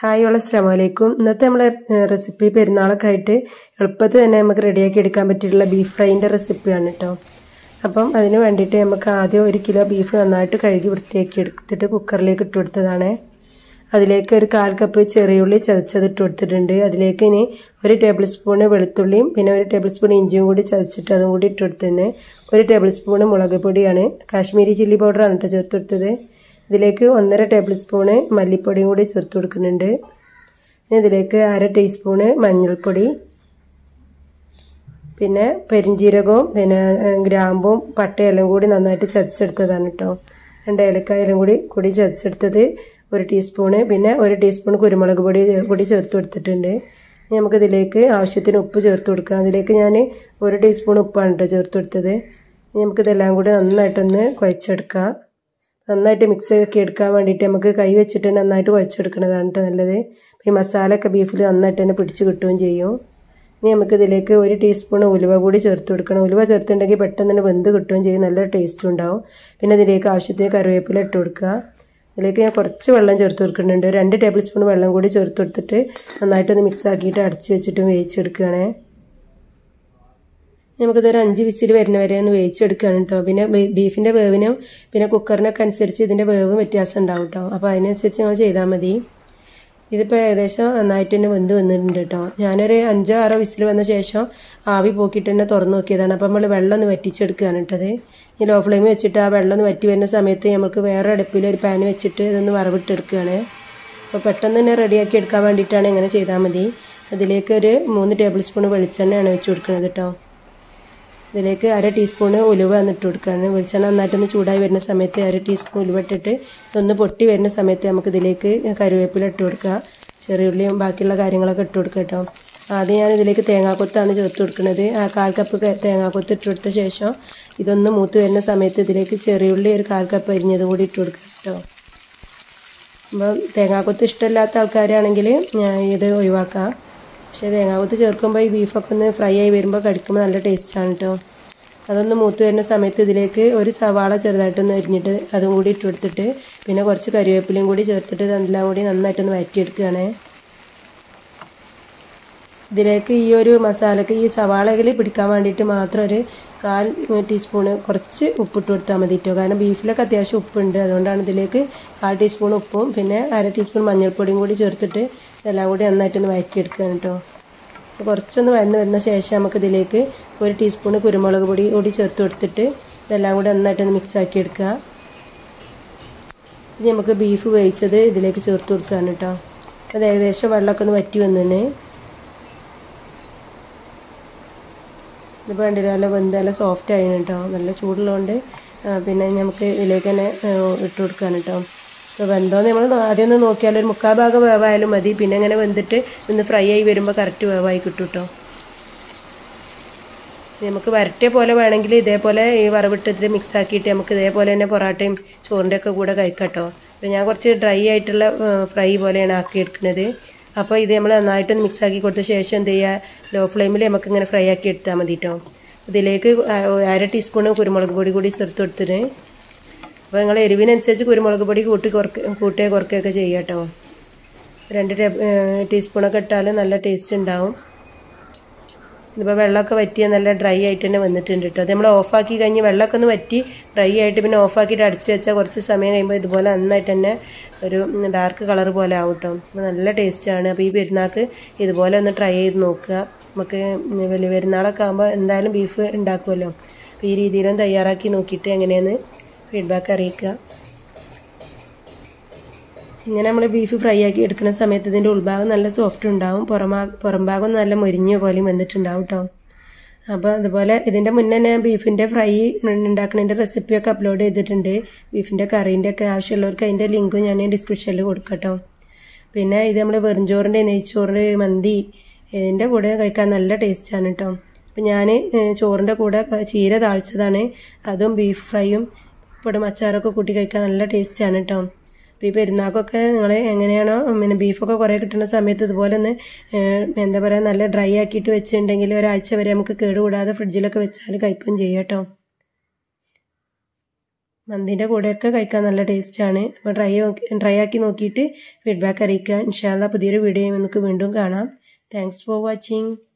hi all അസ്സാം വലൈക്കും ഇന്നത്തെ നമ്മളെ റെസിപ്പി പെരുന്നാളൊക്കെ ആയിട്ട് എളുപ്പത്തിൽ തന്നെ നമുക്ക് റെഡിയാക്കി എടുക്കാൻ പറ്റിയിട്ടുള്ള ബീഫ് ഫ്രൈൻ്റെ റെസിപ്പിയാണ് കേട്ടോ അപ്പം അതിന് വേണ്ടിയിട്ട് നമുക്ക് ആദ്യം ഒരു കിലോ ബീഫ് നന്നായിട്ട് കഴുകി വൃത്തിയാക്കി എടുത്തിട്ട് കുക്കറിലേക്ക് ഇട്ട് കൊടുത്തതാണ് അതിലേക്ക് ഒരു കാൽ കപ്പ് ചെറിയുള്ളി ചതച്ചത് ഇട്ട് കൊടുത്തിട്ടുണ്ട് അതിലേക്ക് ഇനി ഒരു ടേബിൾ സ്പൂണ് വെളുത്തുള്ളിയും പിന്നെ ഒരു ടേബിൾ സ്പൂൺ ഇഞ്ചിയും കൂടി ചതച്ചിട്ട് അതും കൂടി ഇട്ട് കൊടുത്തിട്ടുണ്ട് ഒരു ടേബിൾ സ്പൂണ് മുളക് പൊടിയാണ് കാശ്മീരി ചില്ലി പൗഡറാണ് കേട്ടോ ചേർത്ത് കൊടുത്തത് ഇതിലേക്ക് ഒന്നര ടേബിൾ സ്പൂണ് മല്ലിപ്പൊടിയും കൂടി ചേർത്ത് കൊടുക്കുന്നുണ്ട് ഇതിലേക്ക് അര ടീസ്പൂണ് മഞ്ഞൾപ്പൊടി പിന്നെ പെരിഞ്ചീരകവും പിന്നെ ഗ്രാമ്പും പട്ടയെല്ലാം കൂടി നന്നായിട്ട് ചതച്ചെടുത്തതാണ് കേട്ടോ രണ്ട് ഏലക്കായാലും കൂടി കൂടി ചതച്ചെടുത്തത് ഒരു ടീസ്പൂണ് പിന്നെ ഒരു ടീസ്പൂൺ കുരുമുളക് പൊടി കൂടി ചേർത്ത് കൊടുത്തിട്ടുണ്ട് നമുക്കിതിലേക്ക് ആവശ്യത്തിന് ഉപ്പ് ചേർത്ത് കൊടുക്കാം അതിലേക്ക് ഞാൻ ഒരു ടീസ്പൂൺ ഉപ്പാണ് കേട്ടോ ചേർത്ത് കൊടുത്തത് നമുക്കിതെല്ലാം കൂടി നന്നായിട്ടൊന്ന് കുഴച്ചെടുക്കാം നന്നായിട്ട് മിക്സ് ആക്കി എടുക്കാൻ വേണ്ടിയിട്ട് നമുക്ക് കൈ വെച്ചിട്ട് നന്നായിട്ട് കുഴച്ചെടുക്കുന്നതാണ് കേട്ടോ നല്ലത് ഈ മസാല ഒക്കെ ബീഫിൽ നന്നായിട്ട് തന്നെ പിടിച്ച് കിട്ടുകയും ചെയ്യും ഇനി നമുക്ക് ഇതിലേക്ക് ഒരു ടീസ്പൂൺ ഉലുവ കൂടി ചേർത്ത് കൊടുക്കണം ഉലുവ ചേർത്തുണ്ടെങ്കിൽ പെട്ടെന്ന് തന്നെ വെന്ത് കിട്ടുകയും ചെയ്യും നല്ല ടേസ്റ്റും ഉണ്ടാവും പിന്നെ ഇതിലേക്ക് ആവശ്യത്തിന് കറിവേപ്പില ഇട്ട് കൊടുക്കുക ഇതിലേക്ക് ഞാൻ കുറച്ച് വെള്ളം ചേർത്ത് കൊടുക്കുന്നുണ്ട് രണ്ട് ടേബിൾ സ്പൂൺ വെള്ളം കൂടി ചേർത്ത് കൊടുത്തിട്ട് നന്നായിട്ടൊന്ന് മിക്സ് ആക്കിയിട്ട് അടച്ച് വെച്ചിട്ട് വേവിച്ചെടുക്കുകയാണേ നമുക്കിതൊരു അഞ്ച് വിസിൽ വരുന്ന വരെ ഒന്ന് വേവിച്ചെടുക്കുകയാണ് കേട്ടോ പിന്നെ ബീഫിൻ്റെ വേവിനും പിന്നെ കുക്കറിനൊക്കെ അനുസരിച്ച് ഇതിൻ്റെ വേവും വ്യത്യാസം ഉണ്ടാവും കേട്ടോ അപ്പോൾ അതിനനുസരിച്ച് നിങ്ങൾ ചെയ്താൽ മതി ഇതിപ്പോൾ ഏകദേശം നന്നായിട്ട് തന്നെ വെന്ത് വന്നിട്ടുണ്ട് കേട്ടോ ഞാനൊരു അഞ്ചോ ആറോ വിസിൽ വന്ന ശേഷം ആവി പോക്കിയിട്ട് തന്നെ തുറന്നു നോക്കിയതാണ് അപ്പോൾ നമ്മൾ വെള്ളം ഒന്ന് വറ്റിച്ചെടുക്കുകയാണ് കേട്ടത് ഈ ലോ ഫ്ലെയിം വെച്ചിട്ട് ആ വെള്ളം ഒന്ന് വറ്റി വരുന്ന സമയത്ത് നമുക്ക് വേറെ അടുപ്പിൽ ഒരു പാൻ വെച്ചിട്ട് ഇതൊന്ന് വറവിട്ടെടുക്കുകയാണ് അപ്പോൾ പെട്ടെന്ന് തന്നെ റെഡിയാക്കി എടുക്കാൻ വേണ്ടിയിട്ടാണ് ഇങ്ങനെ ചെയ്താൽ മതി അതിലേക്ക് ഒരു മൂന്ന് ടേബിൾ സ്പൂൺ വെളിച്ചെണ്ണയാണ് വെച്ച് കൊടുക്കുന്നത് കേട്ടോ ഇതിലേക്ക് അര ടീസ്പൂണ് ഉലുവ എന്നിട്ട് കൊടുക്കുകയാണ് വെളിച്ചെണ്ണ നന്നായിട്ടൊന്ന് ചൂടായി വരുന്ന സമയത്ത് അര ടീസ്പൂൺ ഉലുവ ഇട്ടിട്ട് ഇതൊന്ന് പൊട്ടി വരുന്ന സമയത്ത് നമുക്ക് ഇതിലേക്ക് കറിവേപ്പില ഇട്ട് കൊടുക്കുക ചെറിയുള്ളിയും ബാക്കിയുള്ള കാര്യങ്ങളൊക്കെ ഇട്ട് കൊടുക്കുക കേട്ടോ ആദ്യം ഞാൻ ഇതിലേക്ക് തേങ്ങാക്കൊത്താണ് ചേർത്ത് കൊടുക്കുന്നത് ആ കാൽ കപ്പ് തേങ്ങാക്കൊത്ത് ഇട്ട് കൊടുത്ത ശേഷം ഇതൊന്ന് മൂത്ത് വരുന്ന സമയത്ത് ഇതിലേക്ക് ചെറിയുള്ളി ഒരു കാൽ കപ്പ് അരിഞ്ഞതും കൂടി ഇട്ട് കൊടുക്കുക കേട്ടോ അപ്പം തേങ്ങാക്കൊത്ത് ഇഷ്ടമില്ലാത്ത ആൾക്കാരാണെങ്കിൽ ഞാൻ ഇത് ഒഴിവാക്കാം പക്ഷേ തേങ്ങാകൊത്ത് ചേർക്കുമ്പോൾ ഈ ബീഫൊക്കെ ഒന്ന് ഫ്രൈ ആയി വരുമ്പോൾ കടിക്കുമ്പോൾ നല്ല ടേസ്റ്റാണ് കേട്ടോ അതൊന്ന് മൂത്ത് വരുന്ന സമയത്ത് ഇതിലേക്ക് ഒരു സവാള ചെറുതായിട്ടൊന്ന് അരിഞ്ഞിട്ട് അതും കൂടി ഇട്ട് കൊടുത്തിട്ട് പിന്നെ കുറച്ച് കരിവേപ്പിലയും കൂടി ചേർത്തിട്ട് ഇതെല്ലാം കൂടി നന്നായിട്ടൊന്ന് വഴറ്റിയെടുക്കുകയാണ് ഇതിലേക്ക് ഈ ഒരു മസാലക്ക് ഈ സവാളയിൽ പിടിക്കാൻ വേണ്ടിയിട്ട് മാത്രം ഒരു കാൽ ടീസ്പൂണ് കുറച്ച് ഉപ്പിട്ട് കൊടുത്താൽ മതി കേട്ടോ കാരണം ബീഫിലൊക്കെ അത്യാവശ്യം ഉപ്പുണ്ട് അതുകൊണ്ടാണ് ഇതിലേക്ക് കാൽ ടീസ്പൂൺ ഉപ്പും പിന്നെ അര ടീസ്പൂൺ മഞ്ഞൾപ്പൊടിയും കൂടി ചേർത്തിട്ട് ഇതെല്ലാം കൂടി നന്നായിട്ടൊന്ന് വഴറ്റിയെടുക്കുകയാണ് കേട്ടോ കുറച്ചൊന്ന് വഴന്ന് വരുന്ന ശേഷം നമുക്ക് ഇതിലേക്ക് ഒരു ടീസ്പൂൺ കുരുമുളക് പൊടി കൂടി ചേർത്ത് കൊടുത്തിട്ട് ഇതെല്ലാം കൂടി നന്നായിട്ടൊന്ന് മിക്സ് ആക്കി എടുക്കുക ഇനി നമുക്ക് ബീഫ് വേവിച്ചത് ഇതിലേക്ക് ചേർത്ത് കൊടുക്കുകയാണ് കേട്ടോ അത് ഏകദേശം വെള്ളമൊക്കെ ഒന്ന് വറ്റി വന്നിന് ഇതിപ്പോൾ കണ്ടില്ല നല്ല വെന്ത് നല്ല സോഫ്റ്റ് ആയിരുന്നു കേട്ടോ നല്ല ചൂടുള്ളതുകൊണ്ട് പിന്നെ നമുക്ക് ഇതിലേക്ക് തന്നെ ഇട്ട് കൊടുക്കുകയാണ് കേട്ടോ അപ്പോൾ വെന്തോന്ന് നമ്മൾ ആദ്യം ഒന്ന് നോക്കിയാൽ ഒരു മുക്കാൽ ഭാഗം വേവായാലും മതി പിന്നെ അങ്ങനെ വെന്തിട്ട് ഒന്ന് ഫ്രൈ ആയി വരുമ്പോൾ കറക്റ്റ് വേവായി കിട്ടും കേട്ടോ നമുക്ക് വരട്ടിയ പോലെ വേണമെങ്കിൽ ഇതേപോലെ ഈ വറവിട്ടിട്ട് മിക്സ് ആക്കിയിട്ട് നമുക്ക് ഇതേപോലെ തന്നെ പൊറാട്ടയും ചോറിൻ്റെ ഒക്കെ കൂടെ കഴിക്കാം കേട്ടോ അപ്പോൾ ഞാൻ കുറച്ച് ഡ്രൈ ആയിട്ടുള്ള ഫ്രൈ പോലെയാണ് ആക്കിയെടുക്കുന്നത് അപ്പോൾ ഇത് നമ്മൾ നന്നായിട്ടൊന്ന് മിക്സ് ആക്കി കൊടുത്ത ശേഷം എന്ത് ചെയ്യുക ലോ ഫ്ലെയിമിൽ നമുക്ക് ഇങ്ങനെ ഫ്രൈ ആക്കി എടുത്താൽ മതി കേട്ടോ ഇതിലേക്ക് അര ടീസ്പൂൺ കുരുമുളക് പൊടി കൂടി ചേർത്ത് കൊടുത്തിട്ട് അപ്പോൾ നിങ്ങൾ എരിവിനനുസരിച്ച് കുരുമുളക് പൊടി കൂട്ടി കുറക്ക് കൂട്ടുകയോ കുറയ്ക്കുകയൊക്കെ ചെയ്യുക കേട്ടോ രണ്ട് ടീസ്പൂണൊക്കെ ഇട്ടാൽ നല്ല ടേസ്റ്റ് ഉണ്ടാവും ഇതിപ്പോൾ വെള്ളമൊക്കെ വറ്റിയ നല്ല ഡ്രൈ ആയിട്ട് തന്നെ വന്നിട്ടുണ്ട് കേട്ടോ അത് നമ്മൾ ഓഫാക്കി കഴിഞ്ഞ് വെള്ളമൊക്കെ ഒന്ന് വറ്റി ഡ്രൈ ആയിട്ട് പിന്നെ ഓഫാക്കിയിട്ട് അടിച്ച് വെച്ചാൽ കുറച്ച് സമയം കഴിയുമ്പോൾ ഇതുപോലെ നന്നായിട്ട് തന്നെ ഒരു ഡാർക്ക് കളർ പോലെ ആവും കേട്ടോ അപ്പോൾ നല്ല ടേസ്റ്റാണ് അപ്പോൾ ഈ പെരുന്നാൾക്ക് ഇതുപോലെ ഒന്ന് ട്രൈ ചെയ്ത് നോക്കുക നമുക്ക് വലിയ പെരുന്നാളൊക്കെ ആകുമ്പോൾ എന്തായാലും ബീഫ് ഉണ്ടാക്കുമല്ലോ അപ്പോൾ ഈ രീതിയിലും തയ്യാറാക്കി നോക്കിയിട്ട് എങ്ങനെയെന്ന് ഫീഡ്ബാക്ക് അറിയിക്കുക ഇങ്ങനെ നമ്മൾ ബീഫ് ഫ്രൈ ആക്കി എടുക്കുന്ന സമയത്ത് ഇതിൻ്റെ ഉൾഭാഗം നല്ല സോഫ്റ്റ് ഉണ്ടാവും പുറമാ പുറം ഭാഗം നല്ല മൊരിഞ്ഞ പോലെയും വന്നിട്ടുണ്ടാവും കേട്ടോ അപ്പോൾ അതുപോലെ ഇതിൻ്റെ മുന്നേ ഞാൻ ബീഫിൻ്റെ ഫ്രൈ ഉണ്ടാക്കുന്നതിൻ്റെ റെസിപ്പിയൊക്കെ അപ്ലോഡ് ചെയ്തിട്ടുണ്ട് ബീഫിൻ്റെ കറീൻ്റെ ഒക്കെ ആവശ്യമുള്ളവർക്ക് അതിൻ്റെ ലിങ്കും ഞാൻ ഡിസ്ക്രിപ്ഷനിൽ കൊടുക്കട്ടോ പിന്നെ ഇത് നമ്മൾ വെറുംചോറിൻ്റെ നെയ്ച്ചോറ് മന്തി ഇതിൻ്റെ കൂടെ കഴിക്കാൻ നല്ല ടേസ്റ്റാണ് കേട്ടോ അപ്പം ഞാൻ ചോറിൻ്റെ കൂടെ ചീര താളിച്ചതാണ് അതും ബീഫ് ഫ്രൈയും പൊടും അച്ചാറൊക്കെ കൂട്ടി കഴിക്കാൻ നല്ല ടേസ്റ്റാണ് കേട്ടോ അപ്പോൾ ഈ പെരുന്നാൾക്കൊക്കെ നിങ്ങൾ എങ്ങനെയാണോ പിന്നെ ബീഫൊക്കെ കുറേ കിട്ടുന്ന സമയത്ത് ഇതുപോലെ ഒന്ന് എന്താ പറയുക നല്ല ഡ്രൈ ആക്കിയിട്ട് വെച്ചിട്ടുണ്ടെങ്കിൽ ഒരാഴ്ച വരെ നമുക്ക് കേടുകൂടാതെ ഫ്രിഡ്ജിലൊക്കെ വെച്ചാൽ കഴിക്കുകയും ചെയ്യാം കേട്ടോ മന്തിൻ്റെ കൂടെയൊക്കെ കഴിക്കാൻ നല്ല ടേസ്റ്റാണ് അപ്പോൾ ട്രൈ ട്രൈ ആക്കി നോക്കിയിട്ട് ഫീഡ്ബാക്ക് അറിയിക്കുക ഇൻഷാല്ല പുതിയൊരു വീഡിയോ നമുക്ക് വീണ്ടും കാണാം താങ്ക്സ് ഫോർ വാച്ചിങ്